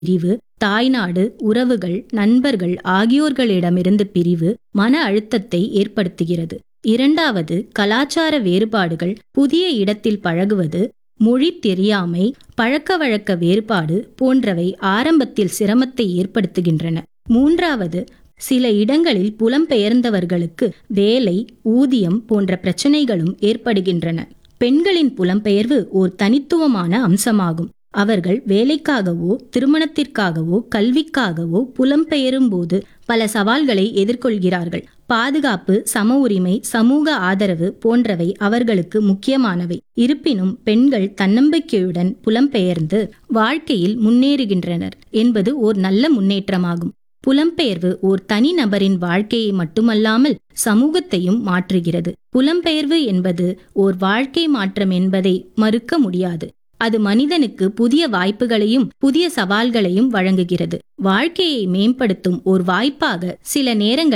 பிரிவு தாய்நாடு உறவுகள் நண்பர்கள் ஆகியோர்களிடமிருந்து பிரிவு மன அழுத்தத்தை ஏற்படுத்துகிறது இரண்டாவது கலாச்சார வேறுபாடுகள் புதிய இடத்தில் பழகுவது மொழி தெரியாமை பழக்க வழக்க வேறுபாடு போன்றவை ஆரம்பத்தில் சிரமத்தை ஏற்படுத்துகின்றன மூன்றாவது சில இடங்களில் புலம்பெயர்ந்தவர்களுக்கு வேலை ஊதியம் போன்ற பிரச்சனைகளும் ஏற்படுகின்றன பெண்களின் புலம்பெயர்வு ஓர் தனித்துவமான அம்சமாகும் அவர்கள் வேலைக்காகவோ திருமணத்திற்காகவோ கல்விக்காகவோ புலம்பெயரும் போது பல சவால்களை எதிர்கொள்கிறார்கள் பாதுகாப்பு சம உரிமை சமூக ஆதரவு போன்றவை அவர்களுக்கு முக்கியமானவை இருப்பினும் பெண்கள் தன்னம்பிக்கையுடன் புலம்பெயர்ந்து வாழ்க்கையில் முன்னேறுகின்றனர் என்பது ஓர் நல்ல முன்னேற்றமாகும் புலம்பெயர்வு ஓர் தனிநபரின் வாழ்க்கையை மட்டுமல்லாமல் சமூகத்தையும் மாற்றுகிறது புலம்பெயர்வு என்பது ஓர் வாழ்க்கை மாற்றம் என்பதை மறுக்க முடியாது அது மனிதனுக்கு புதிய வாய்ப்புகளையும் புதிய சவால்களையும் வழங்குகிறது வாழ்க்கையை மேம்படுத்தும் ஓர் வாய்ப்பாக சில நேரங்களில்